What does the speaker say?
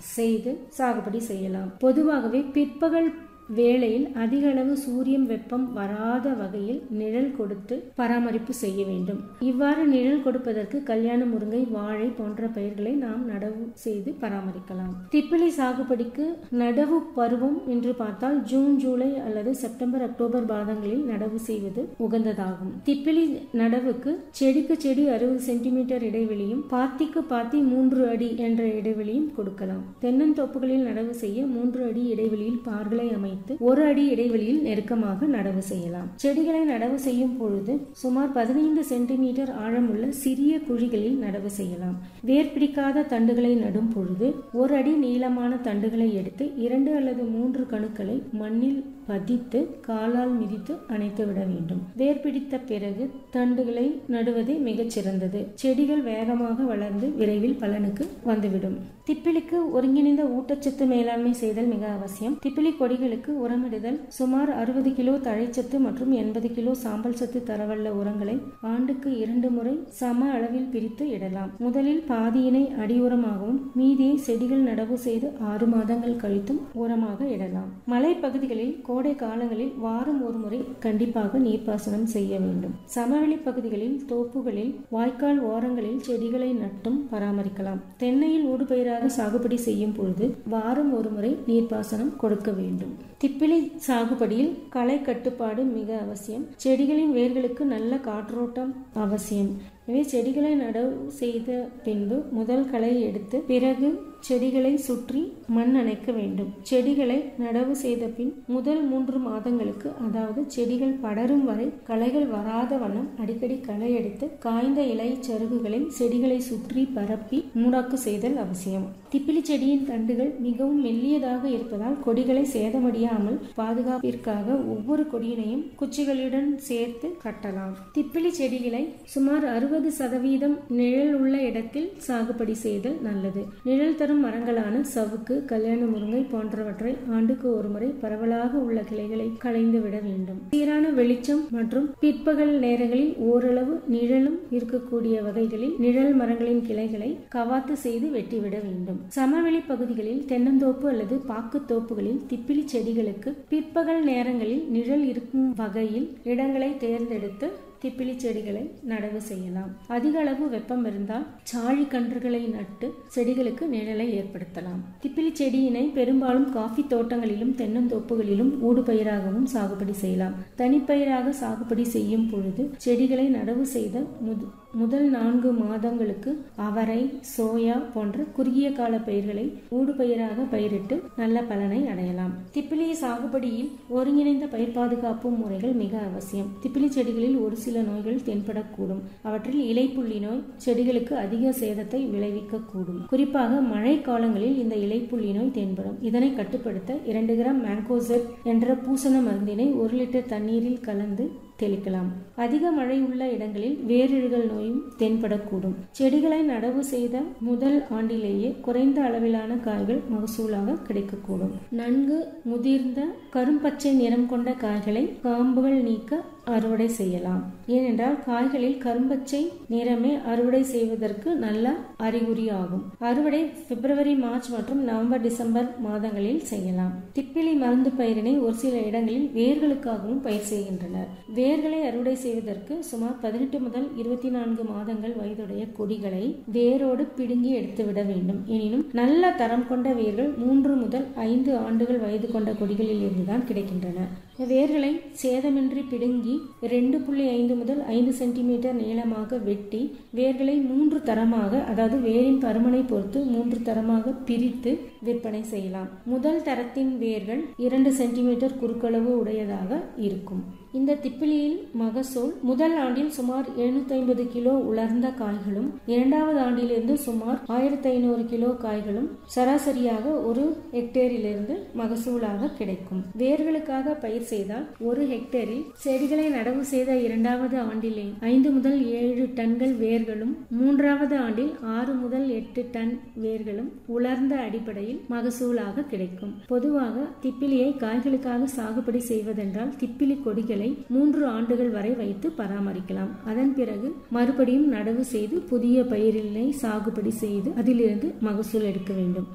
செய்து சாகுபடி செய்யலாம் பொதுவாகவே பிற்பகல் வேளையில் அதிக அளவு சூரியன் வெப்பம் வராத வகையில் நிழல் கொடுத்து பராமரிப்பு செய்ய வேண்டும் இவ்வாறு நிழல் கொடுப்பதற்கு கல்யாண முருங்கை வாழை போன்ற பயிர்களை நாம் நடவு செய்து பராமரிக்கலாம் திப்பிலி சாகுபடிக்கு நடவு பருவம் என்று பார்த்தால் ஜூன் ஜூலை அல்லது செப்டம்பர் அக்டோபர் மாதங்களில் நடவு செய்வது உகந்ததாகும் திப்பிலி நடவுக்கு செடிக்கு செடி அறுபது சென்டிமீட்டர் இடைவெளியும் பாத்திக்கு பாத்தி மூன்று அடி என்ற இடைவெளியும் கொடுக்கலாம் தென்னந்தோப்புகளில் நடவு செய்ய மூன்று அடி இடைவெளியில் பார்களை அமைத்து ஒரு அடி இடைவெளியில் நெருக்கமாக நடவு செய்யலாம் செடிகளை நடவு செய்யும் பொழுது சுமார் பதினைந்து சென்டிமீட்டர் ஆழமுள்ள சிறிய குழிகளில் நடவு செய்யலாம் வேர் பிடிக்காத தண்டுகளை நடும் பொழுது ஒரு அடி நீளமான தண்டுகளை எடுத்து இரண்டு அல்லது மூன்று கணுக்களை மண்ணில் பதித்து காலால் மிதித்து அணைத்து விட வேண்டும் வேர் பிடித்த பிறகு தண்டுகளை நடுவதே மிகச் சிறந்தது செடிகள் வேகமாக வளர்ந்து விரைவில் பலனுக்கு வந்துவிடும் திப்பிலிக்கு ஒருங்கிணைந்த ஊட்டச்சத்து மேலாண்மை செய்தல் மிக அவசியம் திப்பிலி கொடிகளுக்கு உரமிடுதல் சுமார் அறுபது கிலோ தழைச்சத்து மற்றும் எண்பது கிலோ சாம்பல் சத்து தரவல்ல உரங்களை ஆண்டுக்கு இரண்டு முறை சம அளவில் பிரித்து இடலாம் முதலில் பாதியினை அடியுரமாகவும் மீதியை செடிகள் நடவு செய்து ஆறு மாதங்கள் கழித்தும் உரமாக இடலாம் மலைப்பகுதிகளில் கோடை காலங்களில் வாரம் ஒரு முறை கண்டிப்பாக நீர்ப்பாசனம் செய்ய வேண்டும் சமவெளி பகுதிகளில் தோப்புகளில் வாய்க்கால் ஓரங்களில் செடிகளை நட்டும் பராமரிக்கலாம் தென்னையில் ஊடுபயிராக சாகுபடி செய்யும் பொழுது வாரம் ஒரு முறை நீர்ப்பாசனம் கொடுக்க வேண்டும் திப்பிலி சாகுபடியில் களை கட்டுப்பாடு மிக அவசியம் செடிகளின் வேர்களுக்கு நல்ல காற்றோட்டம் அவசியம் எனவே செடிகளை நடவு செய்த பின்பு முதல் களை எடுத்து பிறகு செடிகளை சுற்றி மண் அணைக்க வேண்டும் செடிகளை நடவு செய்த பின் முதல் மூன்று மாதங்களுக்கு அதாவது செடிகள் படரும் வரை களைகள் வராத வண்ணம் அடிக்கடி களை எடுத்து காய்ந்த இலை சருகுகளை செடிகளை சுற்றி பரப்பி மூடாக்கு செய்தல் அவசியம் திப்பிலி செடியின் தண்டுகள் மிகவும் மெல்லியதாக இருப்பதால் கொடிகளை சேதமடையாமல் பாதுகாப்பிற்காக ஒவ்வொரு கொடியினையும் குச்சிகளுடன் சேர்த்து கட்டலாம் திப்பிலி செடிகளை சுமார் அறுபது சதவீதம் நிழல் உள்ள இடத்தில் சாகுபடி செய்தல் நல்லது நிழல் தரும் மரங்களான சவுக்கு கல்யாண முருங்கை போன்றவற்றை ஆண்டுக்கு ஒருமுறை பரவலாக உள்ள கிளைகளை களைந்து விட வேண்டும் சீரான வெளிச்சம் மற்றும் பிற்பகல் நேரங்களில் ஓரளவு நிழலும் இருக்கக்கூடிய வகைகளில் நிழல் மரங்களின் கிளைகளை கவாத்து செய்து வெட்டிவிட வேண்டும் சமவெளி பகுதிகளில் தென்னந்தோப்பு அல்லது பாக்கு தோப்புகளில் திப்பிலி செடிகளுக்கு பிற்பகல் நேரங்களில் நிழல் இருக்கும் வகையில் இடங்களை தேர்ந்தெடுத்து திப்பிலி செடிகளை நடவு செய்யலாம் அதிக அளவு வெப்பம் இருந்தால் சாழி கன்றுகளை நட்டு செடிகளுக்கு நிழலை ஏற்படுத்தலாம் திப்பிலி செடியினை பெரும்பாலும் காஃபி தோட்டங்களிலும் தென்னந்தோப்புகளிலும் ஊடுபயிராகவும் சாகுபடி செய்யலாம் தனிப்பயிராக சாகுபடி செய்யும் பொழுது செடிகளை நடவு செய்த முது முதல் நான்கு மாதங்களுக்கு அவரை சோயா போன்ற குறுகிய கால பயிர்களை ஊடுபயிராக பயிரிட்டு நல்ல பலனை அடையலாம் திப்பிலி சாகுபடியில் ஒருங்கிணைந்த பயிர் பாதுகாப்பு முறைகள் மிக அவசியம் திப்பிலி செடிகளில் ஒரு சில நோய்கள் தென்படக்கூடும் அவற்றில் இலைப்புள்ளி நோய் செடிகளுக்கு அதிக சேதத்தை விளைவிக்கக்கூடும் குறிப்பாக மழை காலங்களில் இந்த இலைப்புள்ளி நோய் தென்படும் இதனை கட்டுப்படுத்த இரண்டு கிராம் மேங்கோசெட் என்ற பூசண மருந்தினை ஒரு லிட்டர் தண்ணீரில் கலந்து தெளிக்கலாம் அதிக மழை உள்ள இடங்களில் வேரிழுகல் நோயும் தென்படக்கூடும் செடிகளை நடவு செய்த முதல் ஆண்டிலேயே குறைந்த அளவிலான காய்கள் மகசூலாக கிடைக்கக்கூடும் நன்கு முதிர்ந்த கரும்பச்சை நிறம் கொண்ட காய்களை காம்புகள் நீக்க அறுவடை செய்யலாம் ஏனென்றால் காய்களில் கரும்பச்சை நிறமே அறுவடை செய்வதற்கு நல்ல அறிகுறி ஆகும் அறுவடை பிப்ரவரி மார்ச் மற்றும் நவம்பர் டிசம்பர் மாதங்களில் செய்யலாம் திப்பிலி மருந்து பயிரினை ஒரு சில இடங்களில் வேர்களுக்காகவும் பயிர் செய்கின்றனர் வேர்களை அறுவடை செய்வதற்கு சுமார் பதினெட்டு முதல் இருபத்தி நான்கு மாதங்கள் வயதுடைய கொடிகளை வேரோடு பிடுங்கி எடுத்துவிட வேண்டும் எனினும் நல்ல தரம் கொண்ட வேர்கள் மூன்று முதல் ஐந்து ஆண்டுகள் வயது கொண்ட கொடிகளில் இருந்துதான் கிடைக்கின்றன வேர்களை சேதமின்றி பிடுங்கி ரெண்டு புள்ளி ஐந்து முதல் ஐந்து சென்டிமீட்டர் நீளமாக வெட்டி வேர்களை மூன்று தரமாக அதாவது வேரின் பருமனை பொறுத்து மூன்று தரமாக பிரித்து விற்பனை செய்யலாம் முதல் தரத்தின் வேர்கள் இரண்டு சென்டிமீட்டர் குறுக்களவு உடையதாக இருக்கும் இந்த திப்பிலியில் மகசூல் முதல் ஆண்டில் சுமார் எழுநூத்தி ஐம்பது கிலோ உலர்ந்த காய்களும் இரண்டாவது ஆண்டிலிருந்து சுமார் ஆயிரத்தி ஐநூறு கிலோ காய்களும் சராசரியாக ஒரு ஹெக்டேரிலிருந்து மகசூலாக கிடைக்கும் வேர்களுக்காக பயிர் செய்தால் ஒரு ஹெக்டேரில் செடிகளை நடவு செய்த இரண்டாவது ஆண்டிலே ஐந்து முதல் ஏழு டன்கள் வேர்களும் மூன்றாவது ஆண்டில் ஆறு முதல் எட்டு டன் வேர்களும் உலர்ந்த அடிப்படையில் மகசூலாக கிடைக்கும் பொதுவாக திப்பிலியை காய்களுக்காக சாகுபடி செய்வதென்றால் திப்பிலி கொடிகளை மூன்று ஆண்டுகள் வரை வைத்து பராமரிக்கலாம் அதன் பிறகு மறுபடியும் நடவு செய்து புதிய பயிரினை சாகுபடி செய்து அதிலிருந்து மகசூல் எடுக்க வேண்டும்